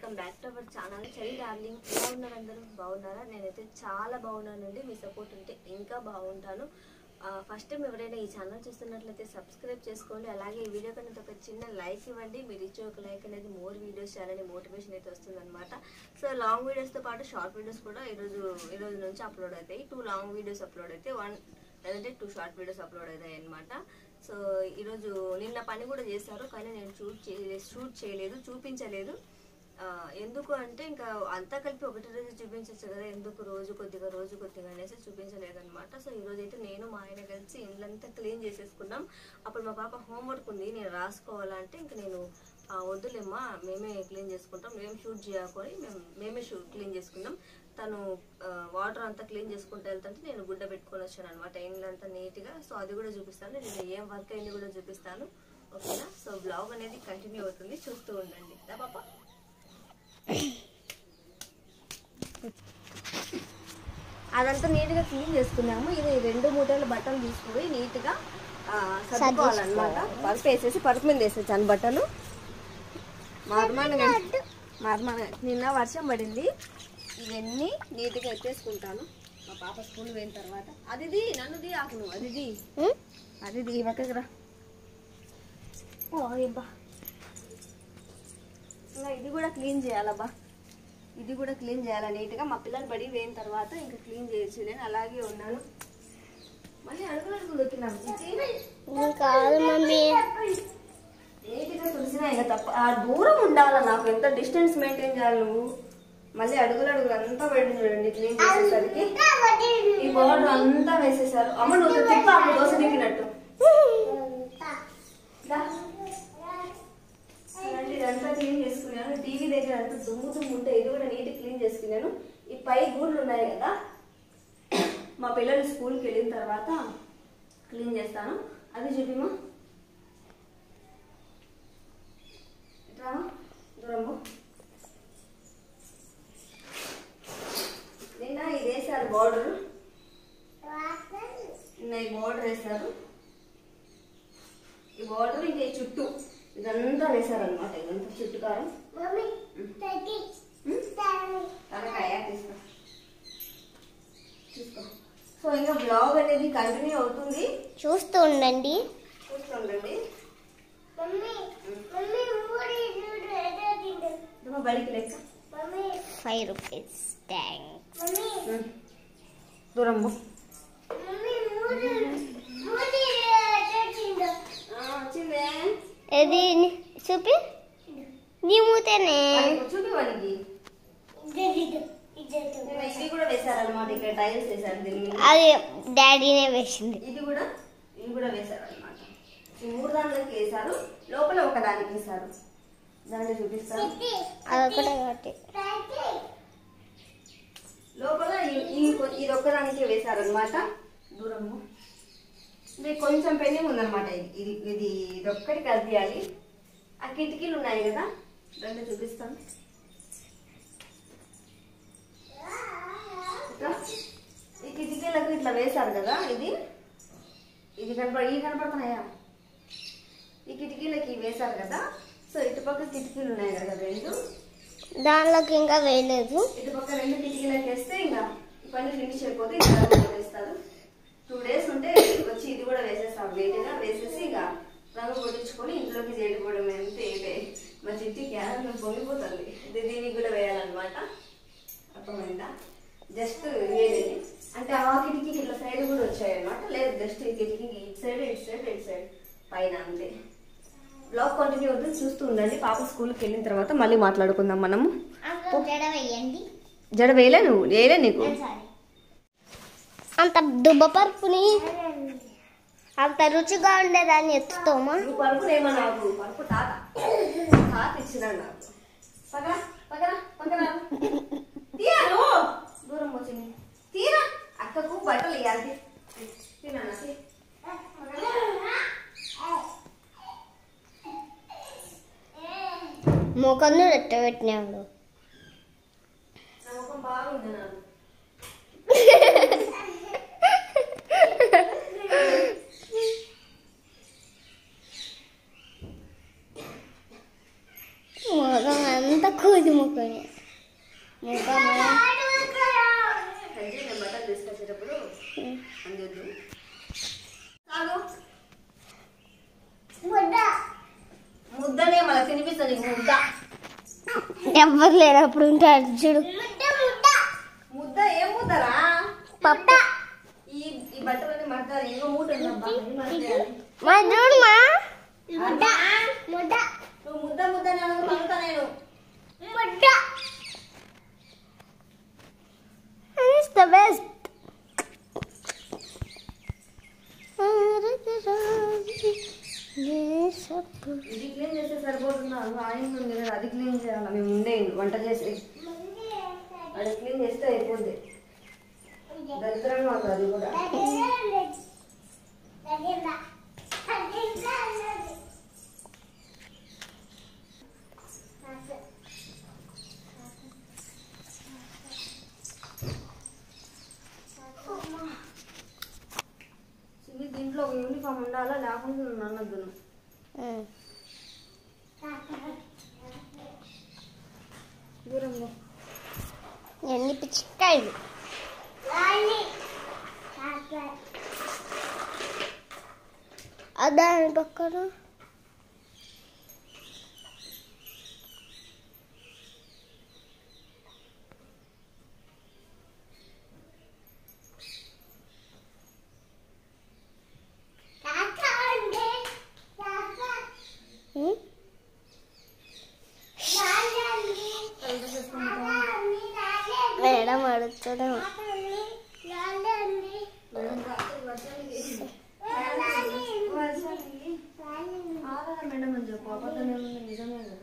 Welcome back to our channel Chai darling ఎలా ఉన్నారు అందరూ బాగున్నారా నేనైతే చాలా బాగున్నానండి మీ సపోర్ట్ ఉంటే ఇంకా బాగుంటాను ఫస్ట్ టైం ఎవరైనా ఈ ఛానల్ చూస్తున్నట్లయితే సబ్స్క్రైబ్ చేసుకోండి అలాగే ఈ వీడియో కన్నా ఒక చిన్న లైక్ ఇవ్వండి మీరు ఇచ్చే ఒక లైక్ అనేది మోర్ వీడియోస్ చేయాలని మోటివేషన్ అయితే వస్తుందన్నమాట సో లాంగ్ వీడియోస్తో పాటు షార్ట్ వీడియోస్ కూడా ఈరోజు ఈ రోజు నుంచి అప్లోడ్ అవుతాయి టూ లాంగ్ వీడియోస్ అప్లోడ్ అయితే వన్ లేదంటే టూ షార్ట్ వీడియోస్ అప్లోడ్ అవుతాయి అనమాట సో ఈరోజు నిన్న పని కూడా చేశారు కానీ నేను షూట్ చేయలేదు షూట్ చేయలేదు చూపించలేదు ఆ, ఎందుకు అంటే ఇంకా అంతా కలిపి ఒకటి రోజు చూపించచ్చు కదా ఎందుకు రోజు కొద్దిగా రోజు కొద్దిగా అనేసి చూపించలేదన్నమాట సో ఈ రోజు అయితే నేను మా ఆయన కలిసి ఇల్లంతా క్లీన్ చేసేసుకున్నాం అప్పుడు మా పాప హోంవర్క్ ఉంది నేను రాసుకోవాలంటే ఇంకా నేను "ఆ, వద్దులేమ్మా మేమే క్లీన్ చేసుకుంటాం మేము షూట్ చేయకొని మేము మేమే షూట్ క్లీన్ చేసుకున్నాం తను వాటర్ అంతా క్లీన్ చేసుకుంటూ వెళ్తుంటే నేను గుడ్డ పెట్టుకొని వచ్చాను అనమాట ఇండ్లంతా నీట్గా సో అది కూడా చూపిస్తాను నేను ఏం వర్క్ అయింది కూడా చూపిస్తాను ఓకేనా సో బ్లాగ్ అనేది కంటిన్యూ అవుతుంది చూస్తూ ఉండండి దా పాప అదంతా నీట్గా క్లీన్ చేసుకున్నాము ఇది రెండు మూటల బట్టలు తీసుకుపోయి నీట్గా ఆ, సర్దుకోవాలన్నమాట పరుపు వేసేసి పరుపు మీద వేసేసాను బట్టలు మార్మానగా మార్మాన నిన్న వర్షం పడింది ఇవన్నీ నీట్గా ఎత్తేసుకుంటాను మా పాప స్కూల్ పోయిన తర్వాత అదిది నన్నుది ఆకును అదిది అదిది ఈ పక్కకి రా ఓ అబ్బా ఇంకా ఇది కూడా క్లీన్ చేయాలబ్బా ఇది కూడా క్లీన్ చేయాలి నీట్గా మా పిల్లలు బడి పోయిన తర్వాత ఇంకా క్లీన్ చేయొచ్చు నేను అలాగే ఉన్నాను మళ్ళీ అడుగులు అడుగులు దొక్కినాము చిట్టి కాదు మమ్మీ నీట్గా తులసినా ఇంకా తప్ప ఆ దూరం ఉండాలి నాకు ఎంత డిస్టెన్స్ మెయింటైన్ చేయాలి నువ్వు మళ్ళీ అడుగులు అడుగులు అంతా పెట్టింది చూడండి క్లీన్ చేసేసరికి ఈ బోర్డు అంతా వేసేసారు అమ్మ నువ్వు తిప్ప అమ్మ దోశ తిప్పినట్టు దా. చూడండి ఇదంతా క్లీన్ చేసుకున్నాను టీవీ దగ్గర అంతా దుమ్ము దుమ్ము ఉంటే ఇది కూడా నీట్ క్లీన్ చేసుకున్నాను ఈ పై గూళ్ళు ఉన్నాయి కదా మా పిల్లలు స్కూల్కి వెళ్ళిన తర్వాత క్లీన్ చేస్తాను అది చూపిమా ఇట్రా దూరము నిన్న ఇది వేసారు బార్డర్ నిన్న ఈ బార్డర్ వేసారు ఈ బార్డర్ ఇంకా ఈ చుట్టూ ఇదంతా వేసారనమాట ఇదంతా చుట్టూ కారం తలకాయ తీసుకో తీసుకో సో ఇంకా బ్లాగ్ అనేది కంటిన్యూ అవుతుంది చూస్తూ ఉండండి చూస్తుండండి ఇదిగో బడికి లెక్క ఫైవ్ రూపీస్ థ్యాంక్స్ ఉమ్. దూరం పో. ఆ, వచ్చిందే ఇది చూపి నీ మూతనే వానికి చూపి వానికి నిన్న ఇది కూడా వేసారనమాట ఇక్కడ టైల్స్ వేసారు దీని మీద అది డాడీనే వేసింది ఇది కూడా ఇది కూడా వేశారు అనమాట ఈ మూడు దాంట్లోకి వేశారు లోపల ఒక దానికి వేశారు దాంట్లో చూపిస్తాను అదొకటే కాబట్టి లోపల ఈ- ఈ కొ- ఇది ఒక్కదానికి వేశారనమాట దూరము ఇది కొంచెం పెండింగ్ ఉందన్నమాట ఇది ఇది ఇది ఇది ఒక్కటి కలిపియాలి ఆ కిటికీలు ఉన్నాయి కదా రెండు చూపిస్తాను ఇట్లా ఈ కిటికీలకు ఇట్లా వేశారు కదా ఇది ఇది కనపడ ఈ కనపడుతున్నాయా ఈ కిటికీలకి వేశారు కదా సో ఇటుపక్క కిటికీలు ఉన్నాయి కదా రెండు దానిలోకి ఇంకా వేయలేదు ఇటు పక్క రెండు కిటికీలకు వేస్తే ఇంకా ఈ పని ఫినిష్ అయిపోతే ఇంకా వేస్తారు టూ డేస్ ఉంటే వచ్చి ఇది కూడా వేసేస్తాం నీట్గా వేసేసి ఇక రంగు కొట్టించుకొని ఇంట్లోకి చేరుకోవడం అంతే ఇదే మా చిట్టి క్యారెట్ పొంగిపోతుంది ఇది దీనికి కూడా వేయాలన్నమాట అర్థమైందా జస్ట్ వేరేది అంటే ఆ కిటికీకి ఇట్లా సైడ్ కూడా వచ్చాయి అనమాట లేదు జస్ట్ ఈ కిటికీకి ఇటు సైడ్ ఇటు సైడ్ ఇటు సైడ్ పైన అంతే బ్లాగ్ కంటిన్యూ అవుతుంది చూస్తూ ఉండండి పాప స్కూల్కి వెళ్ళిన తర్వాత మళ్ళీ మాట్లాడుకుందాం మనము జడ వేయండి జడ వేయలే నువ్వు వేయలే నీకు అంత దుబ్బ పరుపుని అంత రుచిగా ఉండేదాన్ని ఎత్తుతామా నువ్వు పరుపు ఏమో నాకు పరుపు తాత తాత ఇచ్చినాడు నాకు పగరా పగరా పగరా తీరా నువ్వు దూరం వచ్చింది తీరా అక్కకు బట్టలు ఇవ్వాలి తినా ముఖంలో ఎట్ట పెట్టినాడు నమ్మకం బాగుంది నాకు ముఖం అంతా కూది ముక్కని ఇంకా సంజయ్ నేను బట్టలు తీసుకొచ్చేటప్పుడు అందొద్దు సాగు ముద్దనే మళ్ళీ తినిపిస్తుంది నీకు ముద్ద ఎవ్వరు లేనప్పుడు ఉంటాడు చూడు ముద్ద ఏం ముద్దరా పప్ప ఈ ఈ బట్టలన్నీ మడతారు ఇంకో మూట ఉందబ్బా ఇది మడతేయాలి. మా చూడు మా అబ్బా, నువ్వు ముద్ద ముద్ద నేను పలుకుతా నేను It's the best. ఇది క్లీన్ చేస్తే సరిపోతుందా ఆయన ఉంది కదా అది క్లీన్ చేయాలి మేము ఉండే వంట చేసి అది క్లీన్ చేస్తే అయిపోద్ది దరిద్రంగా ఉంది అది కూడా చిన్ని దీంట్లో ఒక యూనిఫామ్ ఉండాలా లేకుండా నేను అనొద్దు నువ్వు. దూరంగా ఎన్ని పిచ్చికాయలు దాని పక్కన ఉమ్, ఎంత చేసుకుంటావు మేడం అడుగుతాడు మేడం రాత్రి వర్షానికి వర్షానికి ఆగదా మేడం అని చెప్పు అబద్ధం ఏముంది నిజమే కదా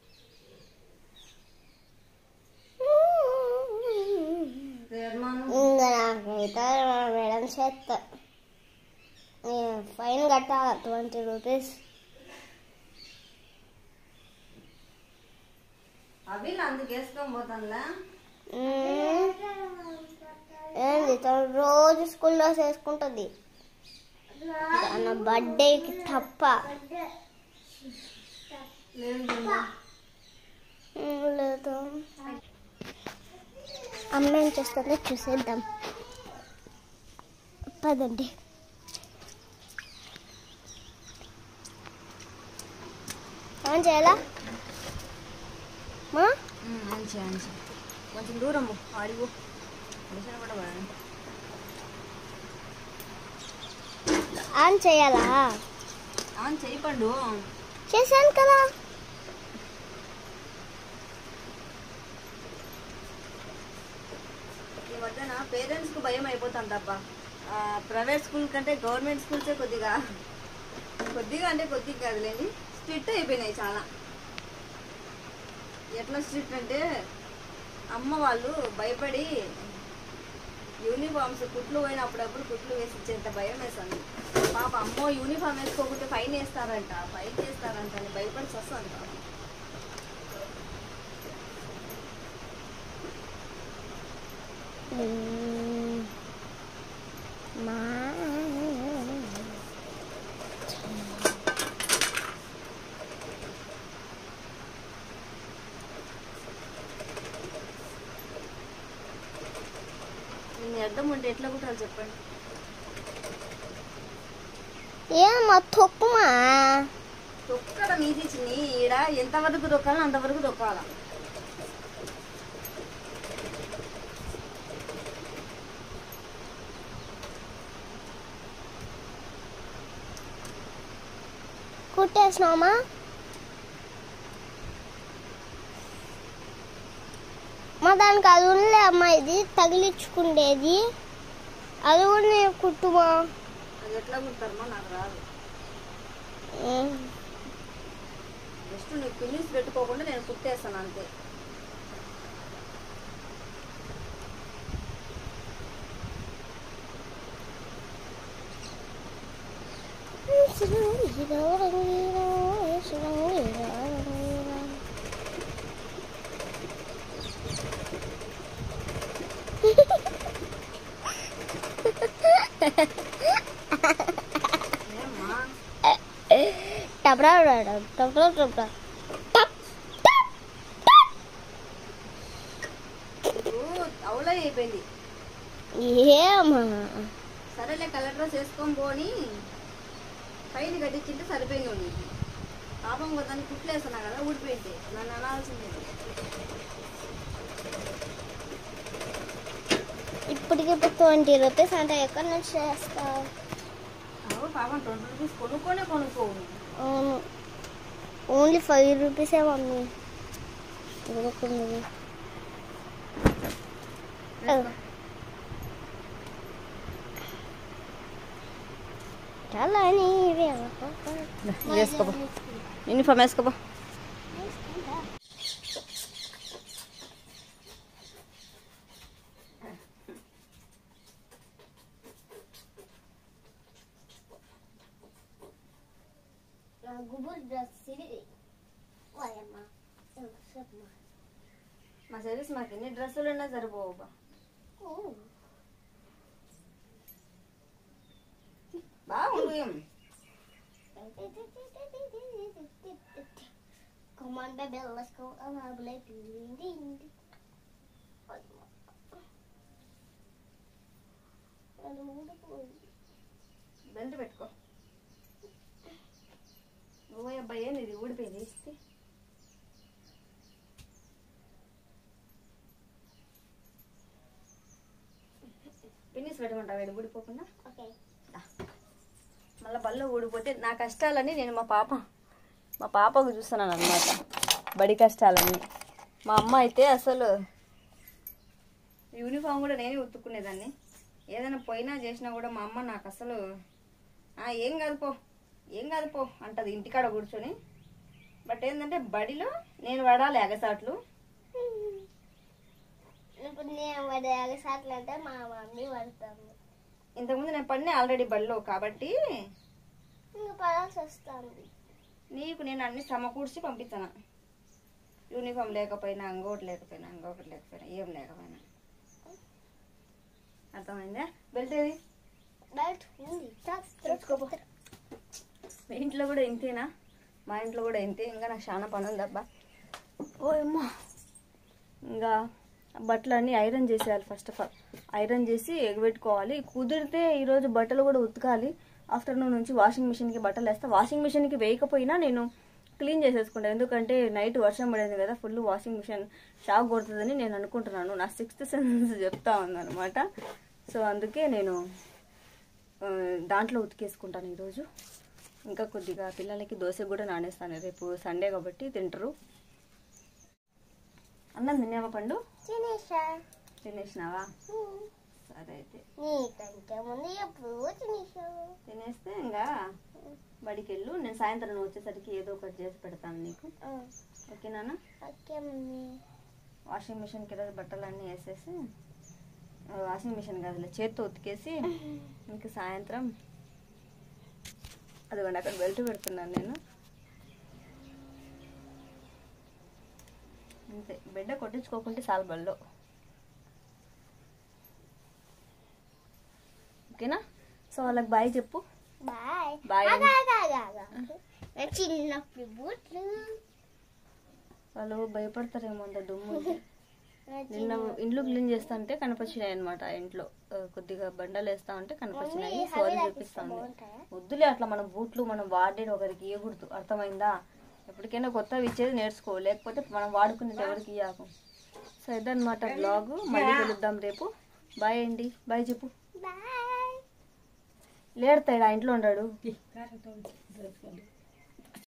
తీర్మానం ఇంకా నాకైతే మా మేడం చేస్తా నేను ఫైన్ కట్టాలి ట్వంటీ రూపీస్ అవి అందుకు వేసుకొని పోతానులే ఏంది తను రోజు స్కూల్లో చేసుకుంటుంది తన బర్త్డేకి తప్ప లేదు జమ్మ. ఉమ్, లేదు అమ్మ ఏం చేస్తుందో చూసేద్దాం పదండి ఆన్ చేయాలా మా ఉమ్, అంచే అంచే కొంచెం దూరం పో, ఆడిపో వర్షం కూడా పడాలి. ఆన్ చేయాలా ఆన్ చేయి పండు చేశాను కదా ఈ మధ్యన పేరెంట్స్ కు భయం అయిపోతుంది అబ్బా ప్రైవేట్ స్కూల్ కంటే గవర్నమెంట్ స్కూల్సే కొద్దిగా కొద్దిగా అంటే కొద్దిగా కాదులేండి స్ట్రిక్ట్ అయిపోయినాయి చాలా ఎట్లా స్ట్రిక్ట్ అంటే అమ్మ వాళ్ళు భయపడి యూనిఫామ్స్ కుట్లు పోయిన అప్పుడప్పుడు కుట్లు వేసి ఇచ్చేంత భయం వేస్తుంది పాప అమ్మో యూనిఫామ్ వేసుకోకుంటే ఫైన్ వేస్తారంట ఫైన్ చేస్తారంట అని భయపడి వస్తుంది పాప ఉమ్, మా నేను అర్థం ఉంటే ఎట్లా కుట్టాలి చెప్పండి ఏమమ్మా తొక్కుమా తొక్కడం ఈజీ చిన్ని ఈడ ఎంతవరకు దొక్కాలో అంతవరకు దొక్కాల కుట్టేసినామా మా దానికి అది ఉండలే అమ్మా ఇది తగిలించుకుండేది అది కూడా నేను కుట్టుమా అది ఎట్లా కుడతారమో నాకు రాదు ఉమ్. జస్ట్ నువ్వు పిన్నిస్ పెట్టుకోకుండా నేను కుట్టేస్తాను అంతే ఏమ్మా టబ్రా టబ్రా టబ్రా టప్ డ్రై అయిపోయింది ఏమా సరేలే కలర్ డ్రెస్ వేసుకొని పోని పైన కట్టించింటే సరిపోయింది నీకు పాపం కదా దాన్ని కుట్లు వేస్తున్నా కదా ఊడిపోయింది నన్ను అనాల్సిందే ఇప్పటికి ఇప్పుడు ట్వంటీ రూపీస్ అంటే ఎక్కడి నుంచి చేస్తావు అవు పాపం ట్వంటీ రూపీస్ కొనుక్కొనే కొనుక్కోవు అవును ఓన్లీ ఫైవ్ రూపీసే మమ్మీ దొరుకుతుంది చాలా నీవే వేసుకోపో యూనిఫామ్ వేసుకోపో గుబుల్ డ్రెస్ ఇది ఓయమ్మా చెప్పమ్మా మా సర్వీస్ మాకు ఎన్ని డ్రెస్సులు ఉన్నా సరిపోవు బా. బాగుండు ఏం Come on, baby, let's go. I'm gonna play ding ding. Belt పెట్టుకో నువ్వు అబ్బాయి ఏంది ఇది ఊడిపోయింది ఇస్తే పిన్నిస్ పెట్టమంటావు ఇది ఊడిపోకుండా Okay. మళ్ళీ బల్ల ఊడిపోతే నా కష్టాలని నేను మా పాప మా పాపకు చూస్తున్నాను అనమాట బడి కష్టాలన్నీ మా అమ్మ అయితే అసలు యూనిఫామ్ కూడా నేనే ఉతుక్కునేదాన్ని ఏదైనా పోయినా చేసినా కూడా మా అమ్మ నాకు అసలు "ఆ, ఏం కాదు పో ఏం కాదు పో అంటది ఇంటికాడ కూర్చొని బట్ ఏంటంటే బడిలో నేను పడాలి ఎగసాట్లు ఇప్పుడు నేను వాడి ఎగసాట్లు అంటే మా మమ్మీ పడతాను ఇంతకుముందు నేను పడినా ఆల్రెడీ బడిలో కాబట్టి ఇంకా పడాల్సి వస్తుంది నీకు నేను అన్ని సమకూర్చి పంపిస్తాను యూనిఫామ్ లేకపోయినా ఇంకోటి లేకపోయినా ఇంకొకటి లేకపోయినా ఏం లేకపోయినా అర్థమైందా బెల్ట్ ఏది బయట ఉంది తెచ్చుకోపో. మీ ఇంట్లో కూడా ఇంతేనా మా ఇంట్లో కూడా ఇంతే ఇంకా నాకు చాలా పని ఉంది అబ్బా ఓ అమ్మా ఇంకా బట్టలు అన్నీ ఐరన్ చేసేయాలి ఫస్ట్ ఆఫ్ ఆల్ ఐరన్ చేసి ఎగబెట్టుకోవాలి కుదిరితే ఈరోజు బట్టలు కూడా ఉతకాలి ఆఫ్టర్నూన్ నుంచి వాషింగ్ మిషన్కి బట్టలు వేస్తా వాషింగ్ మిషన్కి వేయకపోయినా నేను క్లీన్ చేసేసుకుంటాను ఎందుకంటే నైట్ వర్షం పడేది కదా ఫుల్ వాషింగ్ మిషన్ షాక్ కొడుతుందని నేను అనుకుంటున్నాను నా సిక్స్త్ సెన్స్ చెప్తా ఉందన్నమాట సో అందుకే నేను ఆ, దాంట్లో ఉతికేసుకుంటాను ఈరోజు ఇంకా కొద్దిగా పిల్లలకి దోశ కూడా నానేస్తాను రేపు సండే కాబట్టి తింటారు అన్నం తిన్నావా పండు తినేసా తినేసినావా సరే అయితే నీకంటే ముందు ఎప్పుడు తినేసావు తినేస్తే ఇంకా బడికి వెళ్ళు నేను సాయంత్రం నువ్వు వచ్చేసరికి ఏదో ఒకటి చేసి పెడతాను నీకు ఓకేనా ఓకే మమ్మీ వాషింగ్ మిషన్కి ఈరోజు బట్టలన్నీ వేసేసి ఆ, వాషింగ్ మిషన్ కాదులే చేత్తో ఉతికేసి ఇంక సాయంత్రం అదిగోండి అక్కడ బెల్ట్ పెడుతున్నాను నేను అంతే బిడ్డ కొట్టించుకోకుంటే చాలు బల్లో ఓకేనా సో వాళ్ళకి బాయ్ చెప్పు బాయ్ Bye. చిన్నప్పుడు బూట్లు వాళ్ళు భయపడతారేమో అంత దుమ్ము ఉంటే. నిన్న ఇండ్లు క్లీన్ చేస్తా అంటే కనిపించినాయి అనమాట ఇంట్లో ఆ, కొద్దిగా బండలు వేస్తా ఉంటే కనిపించినాయి మమ్మీ, సోది హవి చూపిస్తా ఉంది బాగుంటాయా? వద్దులే అట్లా మన బూట్లు మనం వాడేది ఒకరికి ఇవ్వకూడదు అర్థమైందా ఎప్పటికైనా కొత్తవి ఇచ్చేది నేర్చుకో లేకపోతే మనం వాడుకునేది ఎవరికి ఇవ్వకు సో ఇదన్నమాట బ్లాగ్ మళ్ళీ కలుద్దాం రేపు బాయ్ అండి బాయ్ చెప్పు బాయ్ లేడతాడు ఆ ఇంట్లో ఉన్నాడు